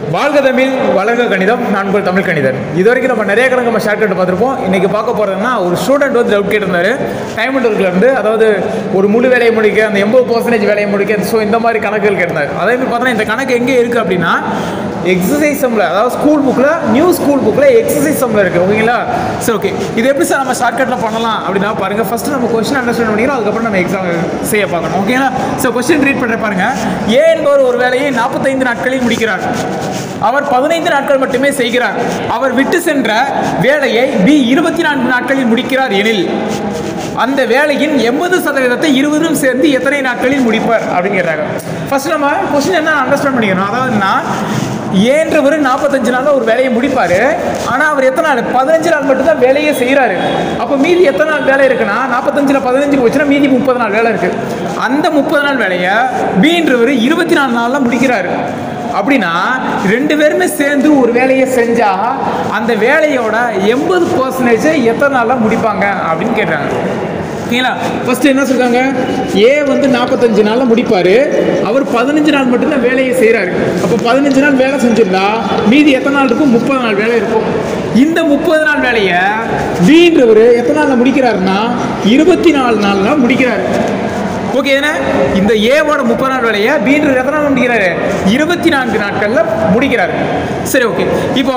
வாழ்க தமிழ் வளர்க கணிதம் நான் உங்கள் தமிழ் கணிதன் இது வரைக்கும் நம்ம நிறைய கணக்கு நம்ம ஷார்ட் கட் பார்த்துருப்போம் இன்னைக்கு பார்க்க போகிறதுனா ஒரு ஸ்டூடெண்ட் வந்து டவுட் கேட்டிருந்தாரு டைம் அண்ட் இருந்து அதாவது ஒரு முழு வேலையை முடிக்க அந்த எண்பது பர்சன்டேஜ் வேலையை முடிக்க ஸோ இந்த மாதிரி கணக்குகள் கேட்டிருந்தாரு அதே மாதிரி பார்த்தோன்னா இந்த கணக்கு எங்கே இருக்குது அப்படின்னா எக்ஸசைஸ் சம்மில் அதாவது ஸ்கூல் புக்கில் நியூ ஸ்கூல் புக்கில் எக்ஸசைஸ் சம்மில் இருக்குது ஓகேங்களா சரி ஓகே இது எப்படி சார் நம்ம ஷார்ட்கட்டில் பண்ணலாம் அப்படின்னா பாருங்க ஃபர்ஸ்ட் நம்ம கொஸ்டின் அண்டர்ஸ்டாண்ட் பண்ணிக்கிறோம் அதுக்கப்புறம் நம்ம எக்ஸாம் செய்ய பார்க்கணும் ஓகேங்களா ஸோ கொஸ்டின் ரீட் பண்ணுற பாருங்க ஏ என்பவர் ஒரு வேலையை நாற்பத்தைந்து நாட்களில் முடிக்கிறார் அவர் பதினைந்து நாட்கள் மட்டுமே செய்கிறார் அவர் விட்டு சென்ற வேலையை பி இருபத்தி நான்கு நாட்களில் முடிக்கிறார் எனில் அந்த வேலையின் எண்பது சதவீதத்தை இருவரும் சேர்ந்து எத்தனை நாட்களில் முடிப்பார் அப்படின்னு கேட்டாங்க ஃபர்ஸ்ட் நம்ம கொஸ்டின் என்ன அண்டர்ஸ்டாண்ட் பண்ணிக்கணும் அதாவதுன்னா ஏன்றவர் நாற்பத்தஞ்சு நாளில் ஒரு வேலையை முடிப்பார் ஆனால் அவர் எத்தனை நாள் பதினஞ்சு நாள் மட்டும்தான் வேலையே செய்கிறாரு அப்போ மீதி எத்தனை நாள் வேலை இருக்குன்னா நாற்பத்தஞ்சில் பதினஞ்சுக்கு வச்சுன்னா மீதி முப்பது நாள் வேலை இருக்குது அந்த முப்பது நாள் வேலையை பீன்றவர் இருபத்தி நாலு நாளில் முடிக்கிறாரு அப்படின்னா ரெண்டு பேருமே சேர்ந்து ஒரு வேலையை செஞ்சா அந்த வேலையோட எண்பது பர்சன்டேஜை எத்தனை நாளில் முடிப்பாங்க அப்படின்னு கேட்டாங்க ஓகேங்களா ஃபர்ஸ்ட் என்ன சொல்றாங்க ஏ வந்து நாற்பத்தஞ்சு நாளில் முடிப்பார் அவர் பதினஞ்சு நாள் மட்டும்தான் வேலையை செய்கிறாரு அப்போ பதினஞ்சு நாள் வேலை செஞ்சிருந்தா மீதி எத்தனை நாள் இருக்கும் முப்பது நாள் வேலை இருக்கும் இந்த முப்பது நாள் வேலையை பீன்றவர் எத்தனை நாளில் முடிக்கிறாருன்னா இருபத்தி நாலு நாளில் முடிக்கிறாரு ஓகே என்ன இந்த ஏவோட முப்பது நாள் வேலையை பீன்ற எத்தனை நாள் முடிக்கிறாரு இருபத்தி நான்கு நாட்களில் முடிக்கிறாரு சரி ஓகே இப்போ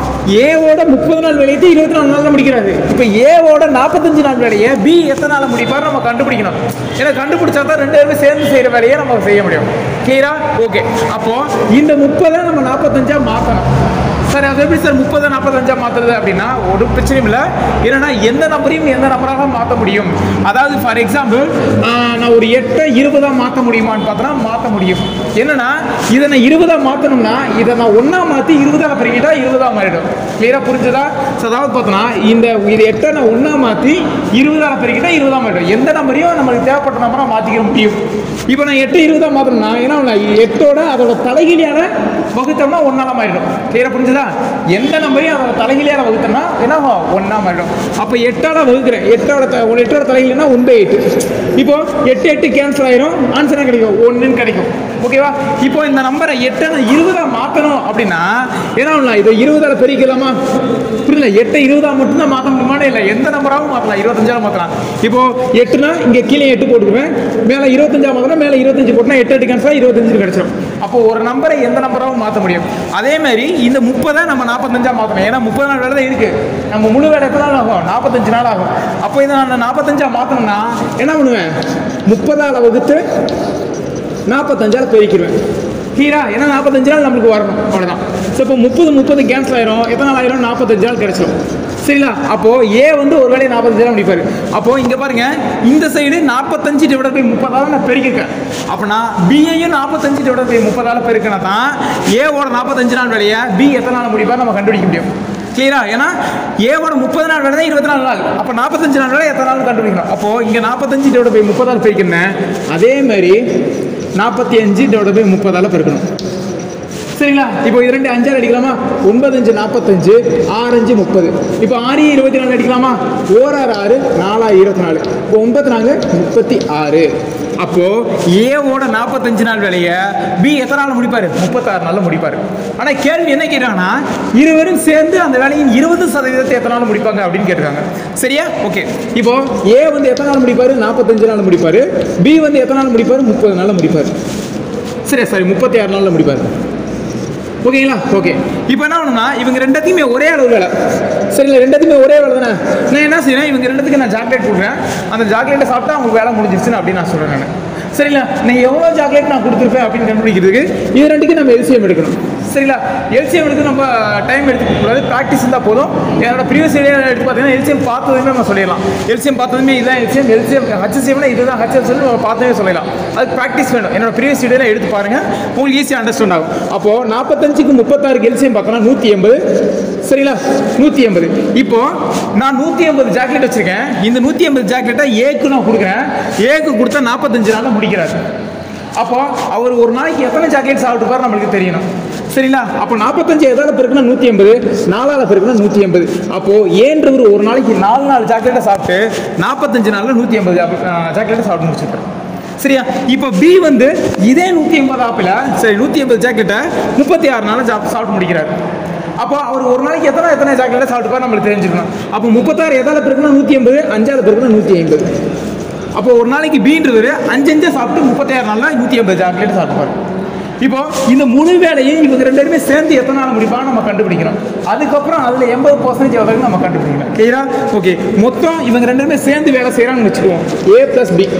ஏவோட முப்பது நாள் வேலையை இருபத்தி நாலு நாளில் முடிக்கிறாரு இப்போ ஏவோட நாற்பத்தஞ்சு நாள் வேலையை பி எத்தனை நாளில் முடிப்பார் நம்ம கண்டுபிடிக்கணும் ஏன்னா கண்டுபிடிச்சா தான் ரெண்டு பேருமே சேர்ந்து செய்கிற வேலையை நம்ம செய்ய முடியும் கிளியரா ஓகே அப்போ இந்த முப்பதை நம்ம நாற்பத்தஞ்சா மாற்றணும் சார் அது எப்படி சார் முப்பது நாற்பத்தஞ்சா மாற்றுறது அப்படின்னா ஒரு பிரச்சனையும் இல்லை ஏன்னா எந்த நம்பரையும் எந்த நம்பராக மாற்ற முடியும் அதாவது ஃபார் எக்ஸாம்பிள் நான் ஒரு எட்டை இருபதாக மாற்ற முடியுமான்னு பார்த்தோன்னா மாற்ற முடியும் என்னன்னா இதை நான் இருபதாக மாற்றணும்னா இதை நான் ஒன்றா மாற்றி இருபதாக பெருகிட்டா இருபதாக மாறிடும் கிளியராக புரிஞ்சுதா ஸோ அதாவது பார்த்தோன்னா இந்த இது எட்டை நான் ஒன்றா மாற்றி இருபதாக பெருகிட்டா இருபதாக மாறிடும் எந்த நம்பரையும் நம்மளுக்கு தேவைப்பட்ட நம்பராக மாற்றிக்க முடியும் இப்போ நான் எட்டு இருபதாக மாற்றணும்னா ஏன்னா நான் எட்டோட அதோட தலைகீழியான வகுத்தோம்னா ஒன்றால மாறிடும் கிளியராக புரிஞ்சுதா எந்த நம்பரையும் அதோட தலைகீழியான வகுத்தோம்னா என்ன ஒன்றா மாறிடும் அப்போ எட்டால வகுக்கிறேன் எட்டோட த- ஒரு எட்டோட தலைகீழினா ஒன் பை எட்டு இப்போ எட்டு எட்டு கேன்சல் ஆயிரும் ஆன்சர் கிடைக்கும் ஒன்றுன்னு கிடைக்கும் ஓகேவா இப்போ இந்த நம்பரை எட்டை நான் இருபதா மாற்றணும் அப்படின்னா என்ன பண்ணலாம் இதை இருபதால பெருக்கலாமா புரியல எட்டை இருபதா மட்டும்தான் மாற்ற முடியுமானே இல்லை எந்த நம்பராகவும் மாற்றலாம் இருபத்தஞ்சாலும் மாற்றலாம் இப்போ எட்டுனா இங்கே கீழே எட்டு போட்டுக்குவேன் மேலே இருபத்தஞ்சா மாத்திரம் மேலே இருபத்தஞ்சு போட்டுனா எட்டு எட்டு கேன்சல் இருபத்தஞ்சு கிடைச்சிடும் அப்போ ஒரு நம்பரை எந்த நம்பராகவும் மாற்ற முடியும் அதே மாதிரி இந்த முப்பதை நம்ம நாற்பத்தஞ்சா மாற்றணும் ஏன்னா முப்பது நாள் வேலை தான் இருக்கு நம்ம முழு வேலை எத்தனை நாள் ஆகும் நாற்பத்தஞ்சு நாள் ஆகும் அப்போ இதை நான் நாற்பத்தஞ்சா மாற்றணும்னா என்ன பண்ணுவேன் முப்பதால் வகுத்து நாற்பத்தஞ்சால் பெருக்கிடுவேன் கீரா ஏன்னா நாற்பத்தஞ்சு நாள் நம்மளுக்கு வரணும் அவ்வளோதான் ஸோ இப்போ முப்பது முப்பது கேன்சல் ஆயிரும் எத்தனை நாள் ஆயிரும் நாற்பத்தஞ்சு நாள் கிடைச்சிடும் சரிங்களா அப்போ ஏ வந்து ஒரு வேலையை நாற்பத்தஞ்சு நாள் முடிப்பாரு அப்போ இங்க பாருங்க இந்த சைடு நாற்பத்தஞ்சு டிவைட் பை முப்பதால நான் பெருக்கிருக்கேன் அப்போனா பிஏயும் நாற்பத்தஞ்சு டிவைட் பை முப்பதால பெருக்கினா தான் ஏவோட நாற்பத்தஞ்சு நாள் வேலையை பி எத்தனை நாள் முடிப்பார் நம்ம கண்டுபிடிக்க முடியும் கிளியரா ஏன்னா ஏவோட முப்பது நாள் வேலை தான் இருபத்தி நாலு நாள் அப்போ நாற்பத்தஞ்சு நாள் வேலை எத்தனை நாள் கண்டுபிடிக்கணும் அப்போ இங்கே நாற்பத்தஞ்சு டிவைட் பை முப்பதால் பெருக்கிறேன் அதே மாதிரி நாற்பத்தி அஞ்சு டிவைட் பை முப்பதால் பெருக்கணும் சரிங்களா இப்போ இது ரெண்டு அஞ்சாறு அடிக்கலாமா ஒன்பது அஞ்சு நாற்பத்தஞ்சு ஆறு அஞ்சு முப்பது இப்போ ஆறு இருபத்தி நாலு அடிக்கலாமா ஓராறு ஆறு நாலா இருபத்தி நாலு இப்போ ஒன்பத்தி நாலு முப்பத்தி ஆறு அப்போ ஏவோட நாற்பத்தஞ்சு நாள் வேலையை பி எத்தனை நாள் முடிப்பார் முப்பத்தாறு நாளில் முடிப்பார் ஆனால் கேள்வி என்ன கேட்டாங்கன்னா இருவரும் சேர்ந்து அந்த வேலையின் இருபது சதவீதத்தை எத்தனை நாள் முடிப்பாங்க அப்படின்னு கேட்டிருக்காங்க சரியா ஓகே இப்போ ஏ வந்து எத்தனை நாள் முடிப்பார் நாற்பத்தஞ்சு நாள் முடிப்பார் பி வந்து எத்தனை நாள் முடிப்பார் முப்பது நாளில் முடிப்பார் சரி சாரி முப்பத்தி ஆறு நாளில் முடிப்பார் ஓகேங்களா ஓகே இப்போ என்ன பண்ணணும்னா இவங்க ரெண்டத்தையுமே ஒரே அளவு வேலை சரிங்களா ரெண்டத்தையுமே ஒரே வேலை தானே நான் என்ன செய்வேன் இவங்க ரெண்டுத்துக்கு நான் சாக்லேட் கொடுக்குறேன் அந்த சாக்லேட்டை சாப்பிட்டா அவங்களுக்கு வேலை முடிஞ்சிருச்சுன்னு அப்படின்னு நான் சொல்கிறேன் நான் சரிங்களா நான் எவ்வளோ சாக்லேட் நான் கொடுத்துருப்பேன் அப்படின்னு கண்டுபிடிக்கிறதுக்கு இது ரெண்டுக்கு நம்ம எல்சிஎம் எடுக்கணும் சரிங்களா எல்சிஎம் எடுத்து நம்ம டைம் எடுத்துக்க கூடாது ப்ராக்டிஸ் இருந்தால் போதும் என்னோட ப்ரீவியஸ் வீடியோ எடுத்து பார்த்தீங்கன்னா எல்சிஎம் பார்த்ததுமே நம்ம சொல்லிடலாம் எல்சிஎம் பார்த்ததுமே இதுதான் எல்சிஎம் எல்சிஎம் ஹச்சிஎம்னா இதுதான் ஹச்எம் சொல்லி நம்ம பார்த்ததே சொல்லலாம் அதுக்கு ப்ராக்டிஸ் வேணும் என்னோட ப்ரீவியஸ் வீடியோலாம் எடுத்து பாருங்கள் உங்களுக்கு ஈஸியாக அண்டர்ஸ்டாண்ட் ஆகும் அப்போது நாற்பத்தஞ்சுக்கு முப்பத்தாறுக்கு எல்சிஎம் பார்த்தோன்னா நூற்றி எண்பது சரிங்களா நூற்றி எண்பது இப்போ நான் நூற்றி எண்பது ஜாக்கெட் வச்சுருக்கேன் இந்த நூற்றி எண்பது ஜாக்கெட்டை ஏக்கு நான் கொடுக்குறேன் ஏக்கு கொடுத்தா நாற்பத்தஞ்சு நாளில் முடிக்கிறாரு அப்போ அவர் ஒரு நாளைக்கு எத்தனை சாக்லேட் சாப்பிட்டுப்பாரு நம்மளுக்கு தெரியணும் சரிங்களா அப்போ நாற்பத்தஞ்சு எதால பெருக்குனா நூற்றி எண்பது நாலால பெருக்குனா நூற்றி எண்பது அப்போ ஏன்றவர் ஒரு நாளைக்கு நாலு நாலு சாக்லேட்டை சாப்பிட்டு நாற்பத்தஞ்சு நாளில் நூற்றி எண்பது சாக்லேட்டை சாப்பிட்டு முடிச்சிருப்பாரு சரியா இப்போ பி வந்து இதே நூற்றி எண்பது ஆப்பில் சரி நூற்றி எண்பது ஜாக்கெட்டை முப்பத்தி ஆறு நாள் சாப்பிட்டு முடிக்கிறார் அப்போ அவர் ஒரு நாளைக்கு எத்தனை எத்தனை சாக்லேட்டை சாப்பிட்டுப்பா நம்மளுக்கு தெரிஞ்சுக்கணும் அப்போ முப்பத்தாறு எதால பிறகுனா நூற்றி எண்பது அஞ்சாவது பிறகுனா நூற்றி ஐம்பது அப்போ ஒரு நாளைக்கு பீன்றவர் அஞ்சு அஞ்சு சாப்பிட்டு முப்பத்தாறு நாளில் நூற்றி ஐம்பது சாக்லேட் சாப்பிட்டுப்பாரு இப்போ இந்த முழு வேலையும் இவங்க ரெண்டு பேருமே சேர்ந்து எத்தனை நாள் முடிப்பாங்க நம்ம கண்டுபிடிக்கிறோம் அதுக்கப்புறம் அதில் எண்பது பர்சன்டேஜ் எவ்வளோ நம்ம கண்டுபிடிக்கிறோம் கிளியரா ஓகே மொத்தம் இவங்க ரெண்டு பேருமே சேர்ந்து வேலை செய்கிறாங்கன்னு வச்சுக்குவோம் ஏ ப்ளஸ் பி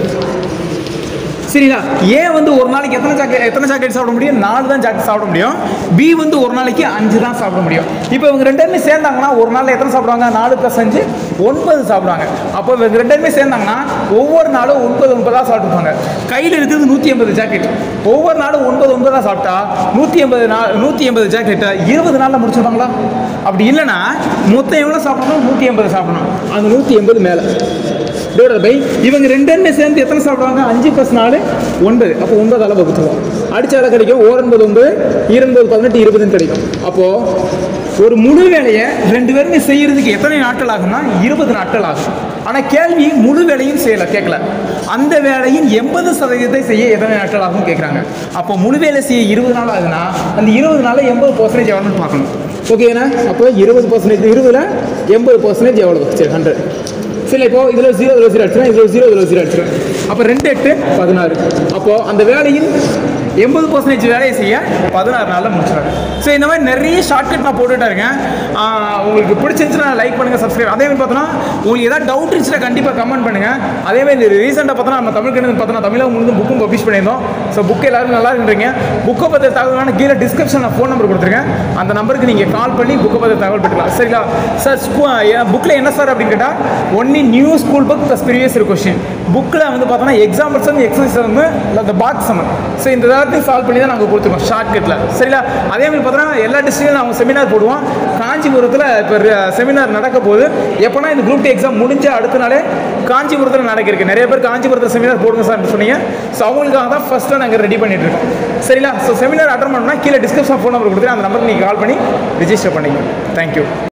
சரிங்களா ஏ வந்து ஒரு நாளைக்கு எத்தனை சாக்லேட் எத்தனை சாக்லேட் சாப்பிட முடியும் நாலு தான் சாக்லேட் சாப்பிட முடியும் பி வந்து ஒரு நாளைக்கு அஞ்சு தான் சாப்பிட முடியும் இப்போ இவங்க ரெண்டு பேருமே சேர்ந்தாங்கன்னா ஒரு நாளில் எத்தனை சாப்பிடுவாங்க நாலு ப்ளஸ் அஞ்சு ஒன்பது சாப்பிடுவாங்க அப்போ இவங்க ரெண்டு பேருமே சேர்ந்தாங்கன்னா ஒவ்வொரு நாளும் ஒன்பது ஒன்பதாக சாப்பிட்டுப்பாங்க கையில் இருக்கிறது நூற்றி எண்பது ஜாக்கெட் ஒவ்வொரு நாளும் ஒன்பது ஒன்பதாக சாப்பிட்டா நூற்றி எண்பது நாள் நூற்றி எண்பது ஜாக்கெட்டை இருபது நாளில் முடிச்சிருப்பாங்களா அப்படி இல்லைன்னா மொத்தம் எவ்வளோ சாப்பிடணும் நூற்றி எண்பது சாப்பிடணும் அந்த நூற்றி எண்பது மேலே டிவைடட் பை இவங்க ரெண்டு பேருமே சேர்ந்து எத்தனை சாப்பிடுவாங்க அஞ்சு ப்ளஸ் நாலு ஒன்பது அப்போ ஒன்பதால வகுத்துவோம் அடிச்சால கிடைக்கும் ஓர் ஒன்பது ஒன்பது இருபது பதினெட்டு இருபதுன்னு கிடைக்கும் அப்போ ஒரு முழு வேலையை ரெண்டு பேருமே செய்யறதுக்கு எத்தனை நாட்கள் ஆகும்னா இருபது நாட்கள் ஆகும் ஆனால் கேள்வி முழு வேலையும் செய்யல கேட்கல அந்த வேலையின் எண்பது சதவீதத்தை செய்ய எத்தனை நாட்கள் ஆகும் கேட்குறாங்க அப்போ முழு வேலை செய்ய இருபது நாள் ஆகுதுன்னா அந்த இருபது நாளில் எண்பது பர்சன்டேஜ் எவ்வளோன்னு பார்க்கணும் ஓகேண்ணா அப்போ இருபது பர்சன்டேஜ் இருபதுல எண்பது பர்சன்டேஜ் எவ்வளோ சரி ஹண்ட்ரட் சரி இப்போ இதில் ஜீரோ இதில் ஜீரோ அடிச்சிடும் இதில் ஜீரோ இதில் ஜீரோ அடிச்சிடும் அப்போ ரெண்டு எட்டு பதினாறு அப்போது அந்த வேலையின் எண்பது பர்சன்டேஜ் வேலையை செய்ய பதினாறு நாளில் முடிச்சிடுறாங்க ஸோ இந்த மாதிரி நிறைய ஷார்ட்கட் நான் போட்டுட்டே இருக்கேன் ஆஹ் உங்களுக்கு பிடிச்சிருந்துச்சுன்னா லைக் பண்ணுங்கள் சப்ஸ்கிரைப் அதே மாதிரி பார்த்தோன்னா உங்களுக்கு ஏதாவது டவுட் இருந்துச்சுன்னா கண்டிப்பாக கமெண்ட் பண்ணுங்கள் அதே மாதிரி ரீசெண்டாக பார்த்தோன்னா நம்ம தமிழ் கணிதம் பார்த்தோன்னா தமிழில் உங்களுக்கு புக்கும் பப்ளிஷ் பண்ணியிருந்தோம் ஸோ புக் எல்லாரும் நல்லா இருக்குன்றீங்க புக்கை பற்றிய தகவலான கீழே டிஸ்கிரிப்ஷனில் ஃபோன் நம்பர் கொடுத்துருக்கேன் அந்த நம்பருக்கு நீங்கள் கால் பண்ணி புக்கை பற்றிய தகவல் பெற்றுக்கலாம் சரிங்களா சார் புக்கில் என்ன சார் அப்படின்னு கேட்டால் only new school book plus previous question புக்கில் வந்து பார்த்தோன்னா எக்ஸாம்பிள்ஸ் வந்து எக்ஸசைஸ் வந்து அந்த பாக்ஸ் சம்மன் ஸோ இந்த எல்லாத்தையும் சால்வ் பண்ணி தான் நாங்கள் கொடுத்துருக்கோம் ஷார்ட்கட்டில் சரிங்களா அதே மாதிரி பார்த்தோன்னா எல்லா டிஸ்ட்ரிக்ட்லையும் அவங்க செமினார் போடுவோம் காஞ்சிபுரத்தில் இப்போ செமினார் நடக்க போகுது எப்போனா இந்த குரூப் டி எக்ஸாம் முடிஞ்ச அடுத்த நாளே காஞ்சிபுரத்தில் நடக்கிருக்கு நிறைய பேர் காஞ்சிபுரத்தில் செமினார் போடுங்க சார் சொன்னீங்க ஸோ அவங்களுக்காக தான் ஃபஸ்ட்டாக நாங்கள் ரெடி பண்ணிட்டு இருக்கோம் சரிங்களா ஸோ செமினார் அட்டன் பண்ணணும்னா கீழே டிஸ்கிரிப்ஷன் ஃபோன் நம்பர் கொடுத்துருக்கேன் அந்த நம்பருக்கு நீங்கள் கால் பண்ணி ரிஜிஸ்டர் பண்ணிக்கோங்க தேங்க்யூ